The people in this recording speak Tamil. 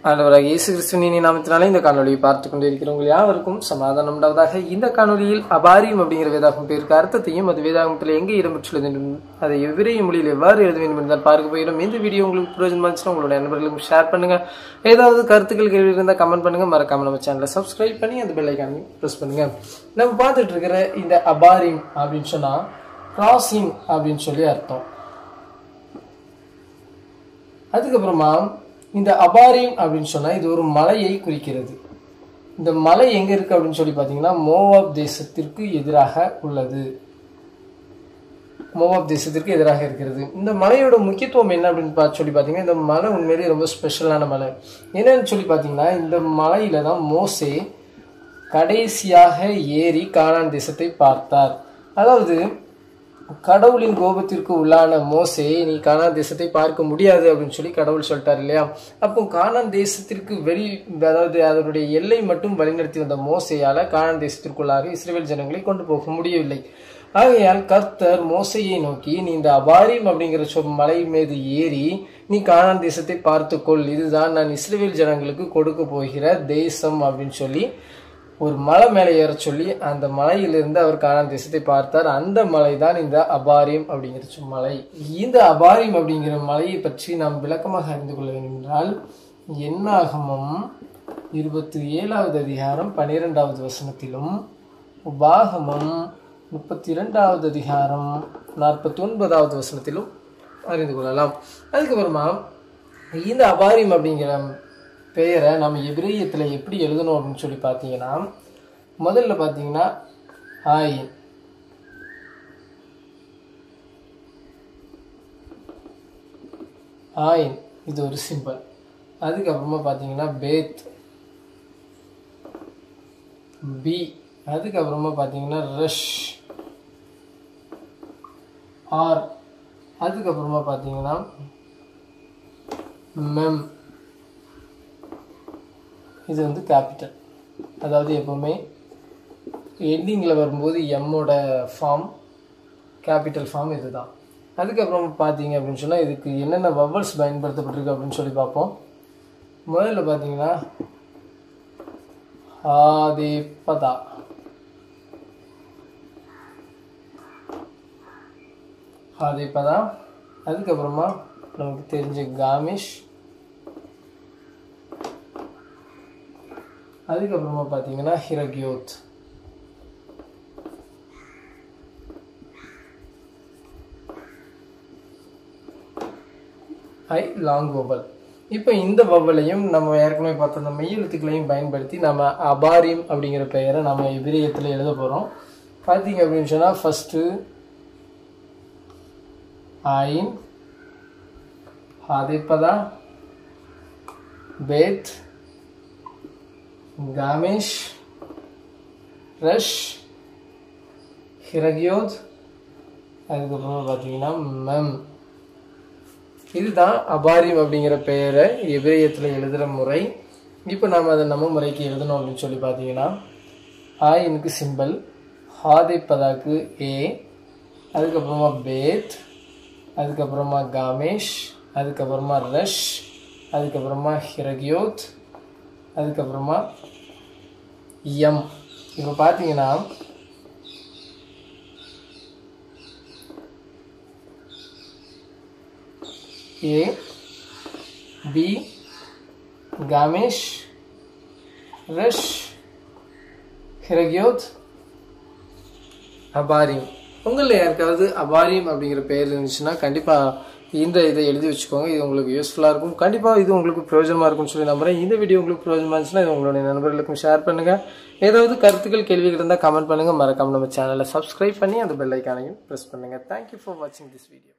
ஆண்டவராக இயேசு கிறிஸ்துவின் நாமத்தினாலே இந்த காணொலியை பார்த்து கொண்டிருக்கிறவங்க யாவருக்கும் சமாதானம் உண்டாவதாக இந்த காணொலியில் அபாரியம் அப்படிங்கிற வேதாகம் பேருக்கு அர்த்தத்தையும் அது வேதாகமத்தில் எங்கே இடம்பெற்றுள்ளது என்றும் அதை எவ்விரைய மொழியில் எவ்வாறு எழுத வேண்டும் என்றால் பார்க்க போயிடும் இந்த வீடியோ உங்களுக்கு பிரயோஜனமா இருந்துச்சுன்னா உங்களோட நண்பர்களுக்கும் ஷேர் பண்ணுங்க ஏதாவது கருத்துக்கள் கேள்வி இருந்தால் கமெண்ட் பண்ணுங்க மறக்காம நம்ம சேனலை சப்ஸ்கிரைப் பண்ணி அந்த பெல் ஐக்கானையும் ப்ரெஸ் பண்ணுங்க நம்ம பார்த்துட்டு இருக்கிற இந்த அபாரியம் அப்படின்னு சொன்னா கிராசிங் அப்படின்னு சொல்லி அர்த்தம் அதுக்கப்புறமா இந்த அபாரியம் அப்படின்னு சொன்னா இது ஒரு மலையை குறிக்கிறது இந்த மலை எங்க இருக்கு அப்படின்னு சொல்லி பார்த்தீங்கன்னா மோவாப் தேசத்திற்கு எதிராக உள்ளது மோவாப் தேசத்திற்கு எதிராக இருக்கிறது இந்த மலையோட முக்கியத்துவம் என்ன அப்படின்னு பார்த்து சொல்லி பார்த்தீங்கன்னா இந்த மலை உண்மையிலேயே ரொம்ப ஸ்பெஷலான மலை என்னன்னு சொல்லி பார்த்தீங்கன்னா இந்த மலையில தான் மோசே கடைசியாக ஏறி கானான் தேசத்தை பார்த்தார் அதாவது கடவுளின் கோபத்திற்கு உள்ளான மோசே நீ கானான் தேசத்தை பார்க்க முடியாது அப்படின்னு சொல்லி கடவுள் சொல்லிட்டார் இல்லையா அப்போ கானான் தேசத்திற்கு வெளி அதாவது அதனுடைய எல்லை மட்டும் வழிநடத்தி வந்த மோசையால கானான் தேசத்திற்குள்ளாக இஸ்ரேல் ஜனங்களை கொண்டு போக முடியவில்லை ஆகையால் கர்த்தர் மோசையை நோக்கி நீ இந்த அபாரியம் அப்படிங்கிற சொ மலை மீது ஏறி நீ கானான் தேசத்தை பார்த்துக்கொள் இதுதான் நான் இஸ்ரேல் ஜனங்களுக்கு கொடுக்க போகிற தேசம் அப்படின்னு சொல்லி ஒரு மலை மேலே ஏற சொல்லி அந்த மலையிலிருந்து அவர் கானான் தேசத்தை பார்த்தார் அந்த மலை தான் இந்த அபாரியம் அப்படிங்கிற மலை இந்த அபாரியம் அப்படிங்கிற மலையை பற்றி நாம் விளக்கமாக அறிந்து கொள்ள வேண்டும் என்றால் என்னாகமம் இருபத்தி ஏழாவது அதிகாரம் பனிரெண்டாவது வசனத்திலும் உபாகமம் முப்பத்தி இரண்டாவது அதிகாரம் நாற்பத்தி ஒன்பதாவது வசனத்திலும் அறிந்து கொள்ளலாம் அதுக்கப்புறமா இந்த அபாரியம் அப்படிங்கிற பெயரை நம்ம எபிரேயத்தில் எப்படி எழுதணும் அப்படின்னு சொல்லி பார்த்தீங்கன்னா முதல்ல பார்த்தீங்கன்னா ஆய் ஆயின் இது ஒரு சிம்பிள் அதுக்கப்புறமா பார்த்தீங்கன்னா பேத் பி அதுக்கப்புறமா பார்த்தீங்கன்னா ரஷ் ஆர் அதுக்கப்புறமா பார்த்தீங்கன்னா மெம் இது வந்து கேபிட்டல் அதாவது எப்போவுமே எண்டிங்கில் வரும்போது எம்மோட ஃபார்ம் கேபிட்டல் ஃபார்ம் இதுதான் அதுக்கப்புறம் பார்த்தீங்க அப்படின்னு சொன்னால் இதுக்கு என்னென்ன வவல்ஸ் பயன்படுத்தப்பட்டிருக்கு அப்படின்னு சொல்லி பார்ப்போம் முதல்ல பார்த்தீங்கன்னா ஆதிபதா ஆதிபதா அதுக்கப்புறமா நமக்கு தெரிஞ்ச காமிஷ் அதுக்கப்புறமா பார்த்தீங்கன்னா ஹிரக்யோத் ஐ லாங் வவல் இப்போ இந்த வவலையும் நம்ம ஏற்கனவே பார்த்த அந்த மெய்யெழுத்துக்களையும் பயன்படுத்தி நம்ம அபாரியம் அப்படிங்கிற பெயரை நம்ம எதிரியத்தில் எழுத போகிறோம் பார்த்தீங்க அப்படின்னு சொன்னால் ஃபஸ்ட்டு ஐன் ஆதிப்பதா பேத் காமேஷ் ரஷ் ஹிரகியோத் அதுக்கப்புறமா பார்த்தீங்கன்னா மெம் இதுதான் அபாரியம் அப்படிங்கிற பெயரை எபிரேயத்தில் எழுதுகிற முறை இப்போ நாம் அதை நம்ம முறைக்கு எழுதணும் அப்படின்னு சொல்லி பார்த்தீங்கன்னா ஆயினுக்கு சிம்பிள் ஹாதிப்பதாக்கு ஏ அதுக்கப்புறமா பேத் அதுக்கப்புறமா காமேஷ் அதுக்கப்புறமா ரஷ் அதுக்கப்புறமா ஹிரகியோத் அதுக்கப்புறமா எம் இப்போ பார்த்தீங்கன்னா ஏ பி காமேஷ் ரஷ் ஹிரகியோத் அபாரியம் உங்களில் யாருக்காவது அபாரியம் அப்படிங்கிற பெயர் இருந்துச்சுன்னா கண்டிப்பாக இந்த இதை எழுதி வச்சுக்கோங்க இது உங்களுக்கு யூஸ்ஃபுல்லாக இருக்கும் கண்டிப்பாக இது உங்களுக்கு பிரயோஜனமாக இருக்கும்னு சொல்லி நம்புறேன் இந்த வீடியோ உங்களுக்கு பிரயோஜனமாக இருந்துச்சுன்னா இது உங்களுடைய நண்பர்களுக்கும் ஷேர் பண்ணுங்கள் ஏதாவது கருத்துக்கள் கேள்விகள் இருந்தால் கமெண்ட் பண்ணுங்கள் மறக்காம நம்ம சேனலை சப்ஸ்கிரைப் பண்ணி அந்த பெல் ஐக்கானையும் ப்ரெஸ் பண்ணுங்கள் தேங்க்யூ ஃபார் வாட்சிங் திஸ் வீடியோ